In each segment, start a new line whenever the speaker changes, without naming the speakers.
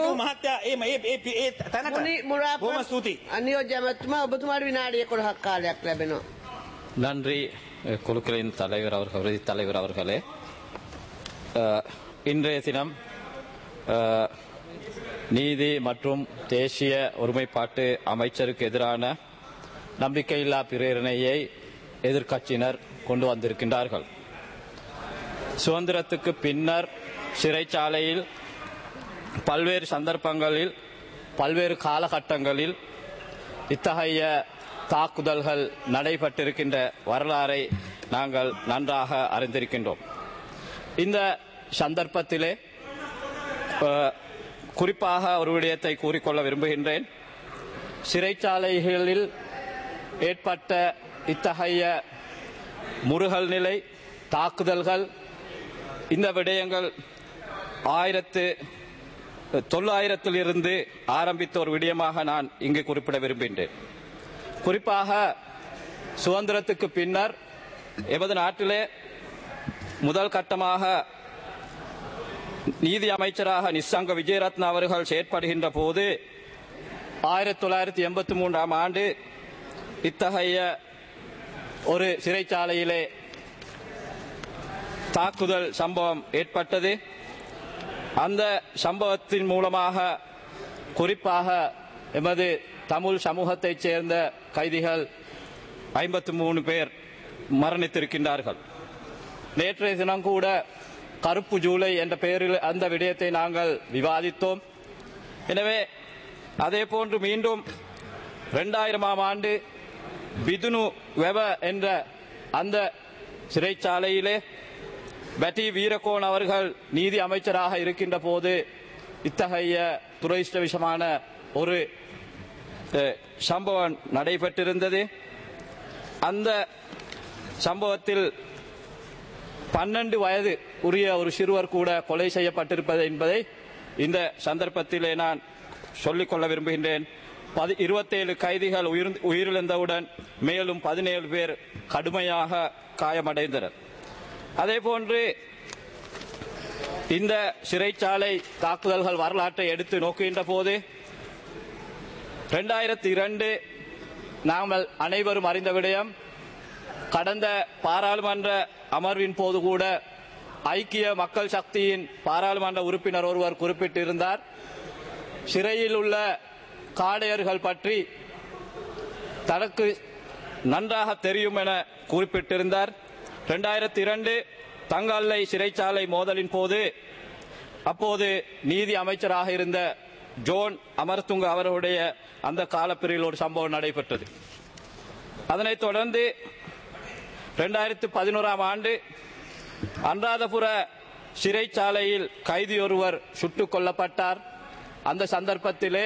රාජපක්ෂ මහත්තයා ඒ ඒ ඒ ඒ තැනට
මුනි මුරාප
බොහොම ස්තුතියි.
අනියෝජ්‍ය ඇමතුමා ඔබතුමාට විනාඩිය 11ක් කාලයක් ලැබෙනවා.
நன்றி அஹ், குழுக்களின் தலைவர் அவர்கள் பிரதி தலைவர் அவர்களே அஹ், இன்றைய தினம் அஹ், நீதி மற்றும் தேசிய ஒருமைப்பாட்டு அமைச்சருக்கு எதிரான நம்பிக்கையில்லா பிரேரணையை எதிர்க்கட்சியினர் கொண்டு வந்திருக்கின்றார்கள் சுதந்திரத்துக்கு பின்னர் சிறைச்சாலையில் பல்வேறு சந்தர்ப்பங்களில் பல்வேறு காலகட்டங்களில் இத்தகைய தாக்குதல்கள் நடைபெற்றிருக்கின்ற வரலாறை நாங்கள் நன்றாக அறிந்திருக்கின்றோம் இந்த சந்தர்ப்பத்திலே அஹ், குறிப்பாக ஒரு விடயத்தை கூறிக்கொள்ள விரும்புகின்றேன் சிறைச்சாலைகளில் ஏற்பட்ட இத்தகைய முருகல் நிலை தாக்குதல்கள் இந்த விடயங்கள் ஆயிரத்து தொள்ளாயிரத்திலிருந்து ஆரம்பித்த ஒரு விடயமாக நான் இங்கு குறிப்பிட விரும்புகின்றேன் குறிப்பாக சுதந்திரத்துக்கு பின்னர் எமது நாட்டிலே முதல் கட்டமாக நீதி அமைச்சராக நிசங்க விஜயரத்ன அவர்கள் செயற்படுகின்ற போது ஆயிரத்தி தொள்ளாயிரத்தி எண்பத்தி மூன்றாம் ஆண்டு இத்தகைய ஒரு சிறைச்சாலையிலே தாக்குதல் சம்பவம் ஏற்பட்டது அந்த சம்பவத்தின் மூலமாக குறிப்பாக எமது தமிழ் சமூகத்தைச் சேர்ந்த கைதிகள் ஐம்பத்தி மூணு பேர் மரணித்திருக்கின்றார்கள் நேற்றைய தினம் கூட கருப்பு ஜூலை என்ற பெயரில் அந்த விடயத்தை நாங்கள் விவாதித்தோம் எனவே அதே போன்று மீண்டும் இரண்டாயிரமாம் ஆண்டு பிதுனு வெப என்ற அந்த சிறைச்சாலையிலே பட்டி வீரகோன் அவர்கள் நீதி அமைச்சராக இருக்கின்ற போது இத்தகைய துரதிருஷ்டவசமான ஒரு அஹ், சம்பவம் நடைபெற்றிருந்தது அந்த சம்பவத்தில் பன்னெண்டு வயது உரிய ஒரு சிறுவர் கூட கொலை செய்யப்பட்டிருப்பது என்பதை இந்த சந்தர்ப்பத்திலே நான் சொல்லிக்கொள்ள விரும்புகின்றேன் பதி இருபத்தேழு கைதிகள் உயிர் உயிரிழந்தவுடன் மேலும் பதினேழு பேர் கடுமையாக காயமடைந்தனர் அதே போன்று இந்த சிறைச்சாலை தாக்குதல்கள் வரலாற்றை எடுத்து நோக்குகின்ற போது இரண்டாயிரத்தி இரண்டு நாங்கள் அனைவரும் அறிந்த விடயம் கடந்த பாராளுமன்ற அமர்வின் போது கூட ஐக்கிய மக்கள் சக்தியின் பாராளுமன்ற உறுப்பினர் ஒருவர் குறிப்பிட்டிருந்தார் சிறையில் உள்ள காடையர்கள் பற்றி தனக்கு நன்றாக தெரியும் என குறிப்பிட்டிருந்தார் இரண்டாயிரத்தி இரண்டு தங்கல்லை சிறைச்சாலை மோதலின் போது அப்போது நீதி அமைச்சராக இருந்த ஜோன் அமர்துங்க அவர்களுடைய அந்த காலப்பிரிவில் ஒரு சம்பவம் நடைபெற்றது அதனைத் தொடர்ந்து இரண்டாயிரத்தி பதினோராம் ஆண்டு அனுராதபுர சிறைச்சாலையில் கைதி ஒருவர் சுட்டுக் கொல்லப்பட்டார் அந்த சந்தர்ப்பத்திலே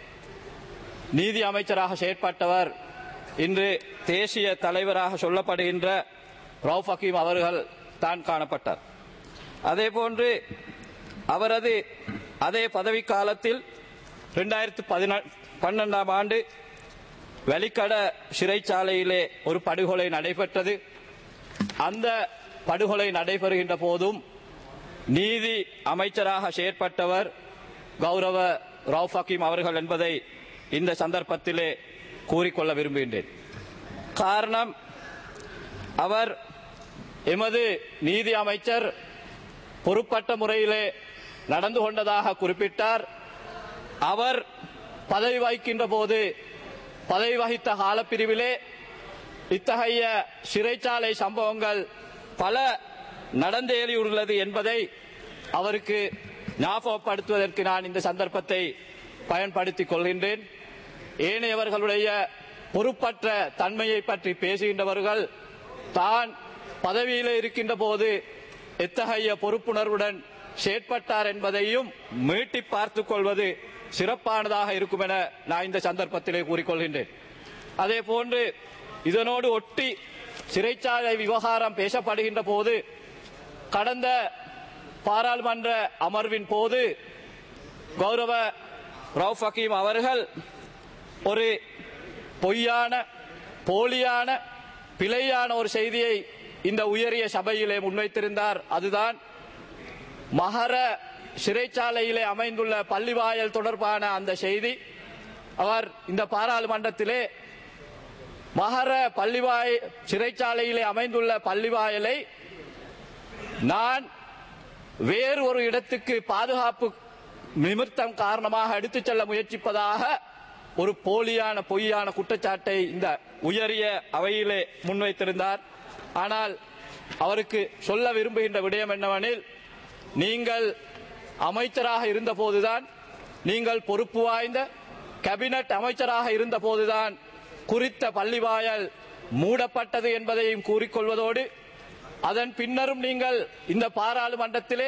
நீதி அமைச்சராக செயற்பட்டவர் இன்று தேசிய தலைவராக சொல்லப்படுகின்ற ரவுப் ஹக்கீம் அவர்கள் தான் காணப்பட்டார் அதே போன்று அவரது அதே பதவி காலத்தில் இரண்டாயிரத்தி பன்னெண்டாம் ஆண்டு வெளிக்கட சிறைச்சாலையிலே ஒரு படுகொலை நடைபெற்றது அந்த படுகொலை நடைபெறுகின்ற போதும் நீதி அமைச்சராக செயற்பட்டவர் கௌரவ ரவுப் ஹக்கீம் அவர்கள் என்பதை இந்த சந்தர்ப்பத்திலே கூறிக்கொள்ள விரும்புகின்றேன் காரணம் அவர் எமது நீதி அமைச்சர் பொறுப்பட்ட முறையிலே நடந்து கொண்டதாக குறிப்பிட்டார் அவர் பதவி வகிக்கின்ற போது பதவி வகித்த காலப்பிரிவிலே இத்தகைய சிறைச்சாலை சம்பவங்கள் பல நடந்தேறியுள்ளது என்பதை அவருக்கு ஞாபகப்படுத்துவதற்கு நான் இந்த சந்தர்ப்பத்தை பயன்படுத்திக் கொள்கின்றேன் ஏனையவர்களுடைய பொறுப்பற்ற தன்மையை பற்றி பேசுகின்றவர்கள் தான் பதவியில் இருக்கின்ற போது எத்தகைய பொறுப்புணர்வுடன் செயற்பட்டார் என்பதையும் மீட்டி பார்த்துக் கொள்வது சிறப்பானதாக இருக்கும் என நான் இந்த சந்தர்ப்பத்திலே கூறிக்கொள்கின்றேன் அதே போன்று இதனோடு ஒட்டி சிறைச்சாலை விவகாரம் பேசப்படுகின்ற போது கடந்த பாராளுமன்ற அமர்வின் போது கௌரவ ரவுப் ஹக்கீம் அவர்கள் ஒரு பொய்யான போலியான பிழையான ஒரு செய்தியை இந்த உயரிய சபையிலே முன்வைத்திருந்தார் அதுதான் மகர சிறைச்சாலையிலே அமைந்துள்ள பள்ளிவாயல் தொடர்பான அந்த செய்தி அவர் இந்த பாராளுமன்றத்திலே மகர பள்ளிவாய் சிறைச்சாலையிலே அமைந்துள்ள பள்ளிவாயலை நான் வேறு ஒரு இடத்துக்கு பாதுகாப்பு நிமித்தம் காரணமாக எடுத்துச் செல்ல முயற்சிப்பதாக ஒரு போலியான பொய்யான குற்றச்சாட்டை இந்த உயரிய அவையிலே முன்வைத்திருந்தார் ஆனால் அவருக்கு சொல்ல விரும்புகின்ற விடயம் என்னவெனில் நீங்கள் அமைச்சராக இருந்தபோதுதான் நீங்கள் பொறுப்பு வாய்ந்த கேபினட் அமைச்சராக இருந்தபோதுதான் குறித்த பள்ளிவாயல் மூடப்பட்டது என்பதையும் கூறிக்கொள்வதோடு அதன் பின்னரும் நீங்கள் இந்த பாராளுமன்றத்திலே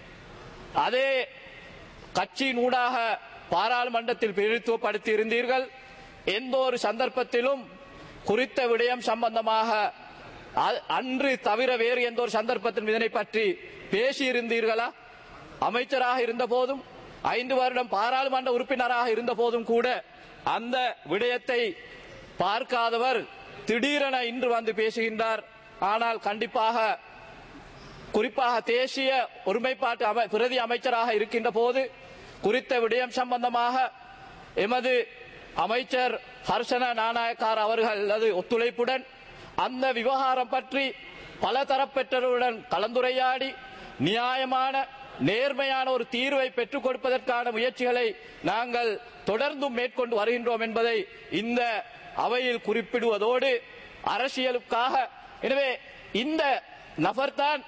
அதே கட்சியின் ஊடாக பாராளுமன்றத்தில் பிரதித்துவப்படுத்தி இருந்தீர்கள் எந்த ஒரு சந்தர்ப்பத்திலும் குறித்த விடயம் சம்பந்தமாக அ- அன்று தவிர வேறு எந்த ஒரு சந்தர்ப்பத்திலும் இதனை பற்றி பேசியிருந்தீர்களா அமைச்சராக இருந்த போதும் ஐந்து வருடம் பாராளுமன்ற உறுப்பினராக இருந்த போதும் கூட அந்த விடயத்தை பார்க்காதவர் திடீரென இன்று வந்து பேசுகின்றார் ஆனால் கண்டிப்பாக குறிப்பாக தேசிய ஒருமைப்பாட்டு அமை பிரதி அமைச்சராக இருக்கின்ற போது குறித்த விடயம் சம்பந்தமாக எமது அமைச்சர் ஹர்ஷன நாணயக்கார் அவர்கள் அது ஒத்துழைப்புடன் அந்த விவகாரம் பற்றி பல தரப்பெற்றவருடன் கலந்துரையாடி நியாயமான நேர்மையான ஒரு தீர்வை பெற்றுக் கொடுப்பதற்கான முயற்சிகளை நாங்கள் தொடர்ந்தும் மேற்கொண்டு வருகின்றோம் என்பதை இந்த அவையில் குறிப்பிடுவதோடு அரசியலுக்காக எனவே இந்த நபர்தான்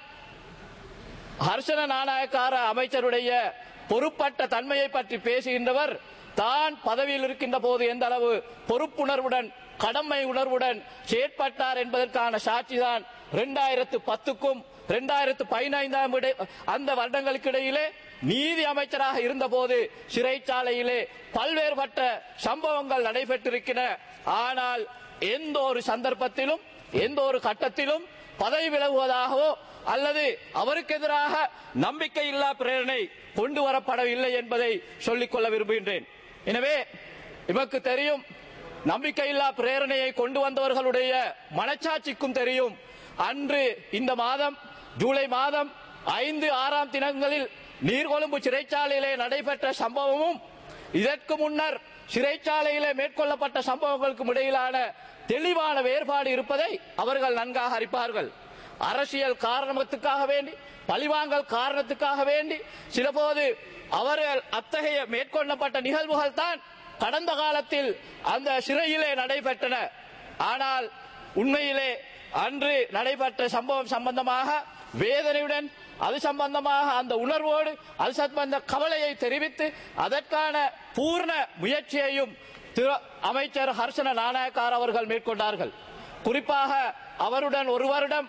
ஹர்ஷன நாணயக்கார அமைச்சருடைய பொறுப்பட்ட தன்மையை பற்றி பேசுகின்றவர் தான் பதவியில் இருக்கின்ற போது எந்த அளவு பொறுப்புணர்வுடன் கடமை உணர்வுடன் செயற்பட்டார் என்பதற்கான சாட்சிதான் இரண்டாயிரத்து பத்துக்கும் இரண்டாயிரத்து பதினைந்தாம் இடை- அந்த வருடங்களுக்கு இடையிலே நீதி அமைச்சராக இருந்தபோது சிறைச்சாலையிலே பல்வேறுபட்ட சம்பவங்கள் நடைபெற்றிருக்கின்றன ஆனால் எந்த ஒரு சந்தர்ப்பத்திலும் எந்த ஒரு கட்டத்திலும் பதவி விலகுவதாகவோ அல்லது அவருக்கு எதிராக நம்பிக்கையில்லா பிரேரணை கொண்டு வரப்படவில்லை என்பதை சொல்லிக்கொள்ள விரும்புகின்றேன் எனவே எமக்கு தெரியும் நம்பிக்கையில்லா பிரேரணையை கொண்டு வந்தவர்களுடைய மனச்சாட்சிக்கும் தெரியும் அன்று இந்த மாதம் ஜூலை மாதம் ஐந்து ஆறாம் தினங்களில் நீர்கொழும்பு சிறைச்சாலையிலே நடைபெற்ற சம்பவமும் இதற்கு முன்னர் சிறைச்சாலையிலே மேற்கொள்ளப்பட்ட சம்பவங்களுக்கும் இடையிலான தெளிவான வேறுபாடு இருப்பதை அவர்கள் நன்காக அறிப்பார்கள் அரசியல் காரணத்துக்காக வேண்டி பழிவாங்கல் காரணத்துக்காக வேண்டி சிலபோது அவர்கள் அத்தகைய மேற்கொள்ளப்பட்ட நிகழ்வுகள் தான் கடந்த காலத்தில் அந்த சிறையிலே நடைபெற்றன ஆனால் உண்மையிலே அன்று நடைபெற்ற சம்பவம் சம்பந்தமாக வேதனையுடன் அது சம்பந்தமாக அந்த உணர்வோடு அது சம்பந்த கவலையை தெரிவித்து அதற்கான பூர்ண முயற்சியையும் திரு அமைச்சர் ஹர்ஷன நாணயக்கார் அவர்கள் மேற்கொண்டார்கள் குறிப்பாக அவருடன் ஒரு வருடம்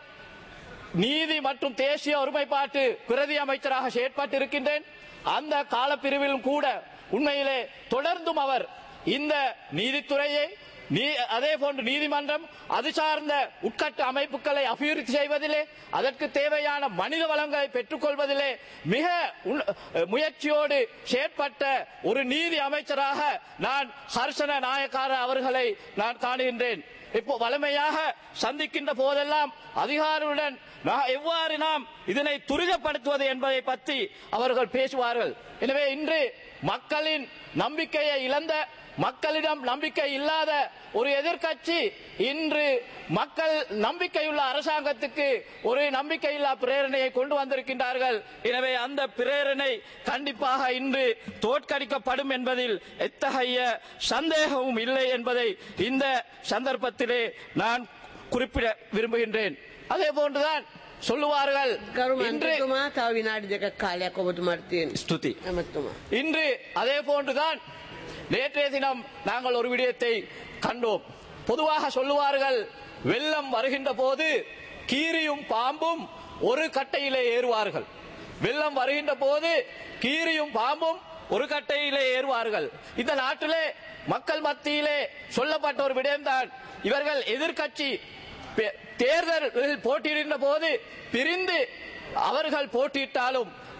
நீதி மற்றும் தேசிய ஒருமைப்பாட்டு பிரதி அமைச்சராக செயற்பட்டு இருக்கின்றேன் அந்த காலப்பிரிவிலும் கூட உண்மையிலே தொடர்ந்தும் அவர் இந்த நீதித்துறையை நீ அதே போன்று நீதிமன்றம் அது சார்ந்த உட்கட்ட அமைப்புகளை அபிவிருத்தி செய்வதிலே அதற்கு தேவையான மனித வளங்களை பெற்றுக்கொள்வதிலே மிக உள்- முயற்சியோடு செயற்பட்ட ஒரு நீதி அமைச்சராக நான் ஹர்ஷன நாயக்கார அவர்களை நான் காணுகின்றேன் இப்போ வலிமையாக சந்திக்கின்ற போதெல்லாம் அதிகாரியுடன் நா- எவ்வாறு நாம் இதனை துரிதப்படுத்துவது என்பதை பற்றி அவர்கள் பேசுவார்கள் எனவே இன்று மக்களின் நம்பிக்கையை இழந்த மக்களிடம் நம்பிக்கை இல்லாத ஒரு எதிர்க்கட்சி இன்று மக்கள் நம்பிக்கையுள்ள அரசாங்கத்துக்கு ஒரு நம்பிக்கையில்லா பிரேரணையை கொண்டு வந்திருக்கின்றார்கள் எனவே அந்த பிரேரணை கண்டிப்பாக இன்று தோற்கடிக்கப்படும் என்பதில் எத்தகைய சந்தேகமும் இல்லை என்பதை இந்த சந்தர்ப்பத்திலே நான் குறிப்பிட விரும்புகின்றேன் அதே போன்றுதான் சொல்லுவார்கள்
කරු
இன்று
මන්ත්‍රතුමා තව විනාඩි දෙකක් කාලයක් ඔබතුමාට තියෙන.
ஸ்துதி
ඇමතුමා.
இன்று அதே போன்றுதான் நேற்றைய தினம் நாங்கள் ஒரு விடயத்தை கண்டோம் பொதுவாக சொல்லுவார்கள் வெள்ளம் வருகின்ற போது கீரியும் பாம்பும் ஒரு கட்டையிலே ஏறுவார்கள் வெள்ளம் வருகின்ற போது கீரியும் பாம்பும் ஒரு கட்டையிலே ஏறுவார்கள் இந்த நாட்டிலே மக்கள் மத்தியிலே சொல்லப்பட்ட ஒரு விடயம்தான் இவர்கள் எதிர்க்கட்சி பே- தேர்தலில் போட்டியிடுகின்ற போது பிரிந்து அவர்கள் போட்டியிட்டாலும்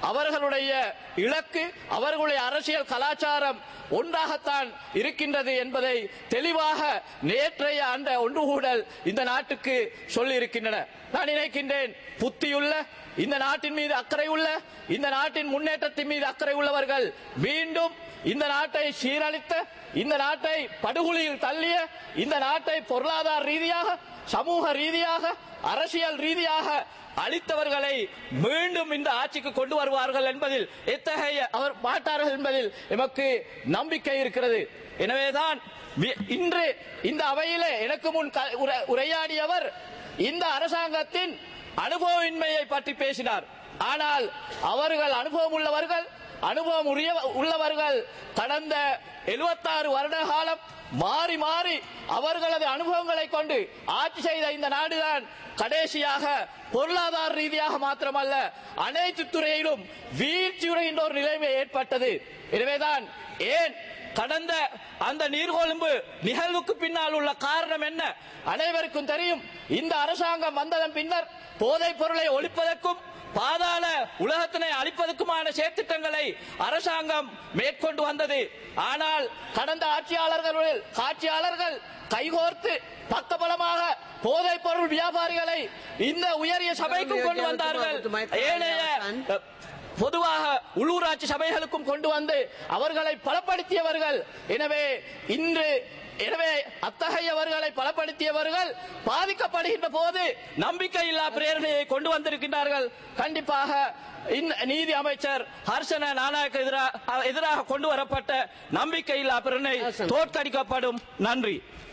அவர்களுடைய இலக்கு அவர்களுடைய அரசியல் கலாச்சாரம் ஒன்றாகத்தான் இருக்கின்றது என்பதை தெளிவாக நேற்றைய அந்த ஒன்றுகூடல் இந்த நாட்டுக்கு சொல்லி இருக்கின்றன நான் நினைக்கின்றேன் புத்தியுள்ள இந்த நாட்டின் மீது அக்கறை உள்ள இந்த நாட்டின் முன்னேற்றத்தின் மீது அக்கறை உள்ளவர்கள் மீண்டும் இந்த நாட்டை சீரழித்த இந்த நாட்டை படுகொலியில் தள்ளிய இந்த நாட்டை பொருளாதார ரீதியாக சமூக ரீதியாக அரசியல் ரீதியாக அளித்தவர்களை மீண்டும் இந்த ஆட்சிக்கு கொண்டு வருவார்கள் என்பதில் எத்தகைய அவர் மாட்டார்கள் என்பதில் எமக்கு நம்பிக்கை இருக்கிறது எனவேதான் வி- இன்று இந்த அவையிலே எனக்கு முன் க- உரை- உரையாடியவர் இந்த அரசாங்கத்தின் அனுபவமின்மையை பற்றி பேசினார் ஆனால் அவர்கள் அனுபவம் உள்ளவர்கள் அனுபவம் உரிய உள்ளவர்கள் கடந்த 76 வருட காலம் மாறி மாறி அவர்களது அனுபவங்களை கொண்டு ஆட்சி செய்த இந்த நாடுதான் கடைசியாக பொருளாதார ரீதியாக மாத்திரமல்ல அனைத்து துறையிலும் வீழ்ச்சியுடைகின்ற ஒரு நிலைமை ஏற்பட்டது எனவேதான் ஏன் கடந்த அந்த நீர்கொழும்பு நிகழ்வுக்கு பின்னால் உள்ள காரணம் என்ன அனைவருக்கும் தெரியும் இந்த அரசாங்கம் வந்ததன் பின்னர் போதைப் பொருளை ஒழிப்பதற்கும் பாதாள உலகத்தினை அழிப்பதற்குமான செயற்திட்டங்களை அரசாங்கம் மேற்கொண்டு வந்தது ஆனால் கடந்த ஆட்சியாளர்கள் ஆட்சியாளர்கள் கைகோர்த்து பக்கபலமாக போதைப் பொருள் வியாபாரிகளை இந்த உயரிய சபைக்கு கொண்டு வந்தார்கள் ஏனைய அஹ், பொதுவாக உள்ளூராட்சி சபைகளுக்கும் கொண்டு வந்து அவர்களை பலப்படுத்தியவர்கள் எனவே இன்று எனவே அத்தகையவர்களை பலப்படுத்தியவர்கள் பாதிக்கப்படுகின்ற போது நம்பிக்கையில்லா பிரேரணையை கொண்டு வந்திருக்கின்றார்கள் கண்டிப்பாக இந்த நீதி அமைச்சர் ஹர்ஷன நானாக்கு எதிராக எதிராக கொண்டு வரப்பட்ட நம்பிக்கையில்லா பிரேரணை தோற்கடிக்கப்படும் நன்றி